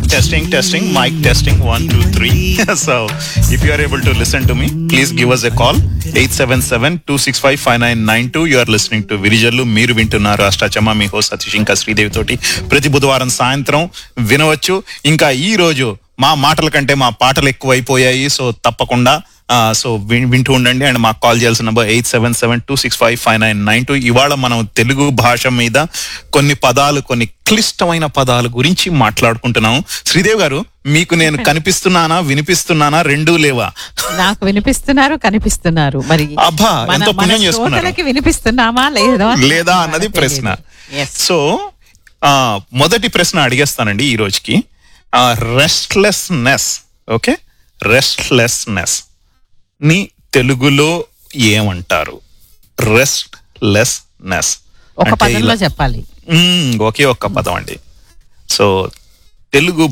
Testing, testing, mic testing, one, two, three. so, if you are able to listen to me, please give us a call. 877-265-5992. You are listening to విరిజల్లు మీరు వింటున్నారు అష్టాచమ్మ మీ host Satish ఇంకా శ్రీదేవి తోటి ప్రతి బుధవారం సాయంత్రం వినవచ్చు ఇంకా ఈ రోజు మా మాటల కంటే మా పాటలు ఎక్కువ అయిపోయాయి సో తప్పకుండా సో వింటూ ఉండండి అండ్ మాకు కాల్ చేయాల్సిన number eight seven seven two six five five nine nine two ఇవాళ మనం తెలుగు భాష మీద కొన్ని పదాలు కొన్ని క్లిష్టమైన పదాల గురించి మాట్లాడుకుంటున్నాం శ్రీదేవి గారు మీకు నేను కనిపిస్తున్నానా వినిపిస్తున్నానా రెండూ లేవా నాకు వినిపిస్తున్నారు కనిపిస్తున్నారు మరి అబ్బా, మన- ఎంతో మన పుణ్యం చేసుకున్నారు. శ్రోతలకి వినిపిస్తున్నామా లేదా లేదా అన్నది ప్రశ్న Yes. సో ఆ, మొదటి ప్రశ్న అడిగేస్తానండి ఈ రోజుకి రెస్ట్లెస్నెస్ ఓకే రెస్ట్లెస్నెస్ ని తెలుగులో ఏమంటారు రెస్ట్లెస్నెస్ ఒక పదంలో చెప్పాలి ఒకే ఒక్క పదం అండి సో తెలుగు